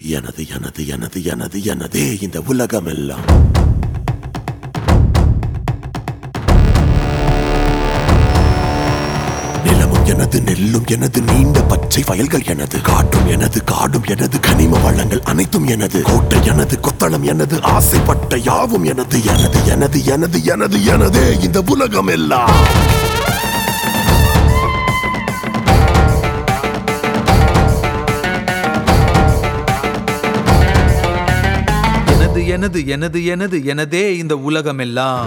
எனது எனது எனது எனது எனதே இந்த உலகம் எல்லாம் நிலமும் எனது நெல்லும் எனது நீண்ட பச்சை வயல்கள் எனது காற்றும் எனது காடும் எனது கனிம வளங்கள் அனைத்தும் எனது கோட்டை எனது கொத்தளம் எனது ஆசைப்பட்ட யாவும் எனது எனது எனது எனது எனது எனதே இந்த உலகம் எல்லாம் எனது எனது எனது எனது எனதே இந்த உலகமெல்லாம்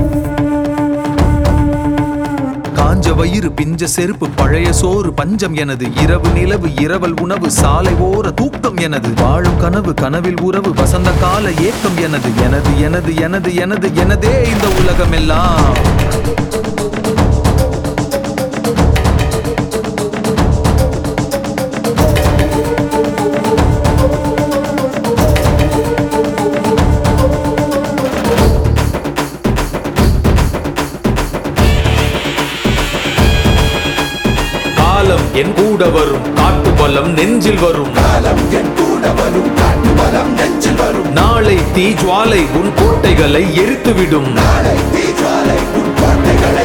காஞ்ச வயிறு பிஞ்ச செருப்பு பழைய சோறு பஞ்சம் எனது இரவு நிலவு இரவல் உணவு சாலை ஓர தூக்கம் எனது வாழும் கனவு கனவில் உறவு வசந்த கால ஏக்கம் எனது எனது எனது எனது எனது எனதே இந்த உலகமெல்லாம் காலம் என் கூட வரும் காட்டு பலம் நெஞ்சில் வரும் நாளை தீஜ்வாலை உன் கோட்டைகளை எரித்துவிடும்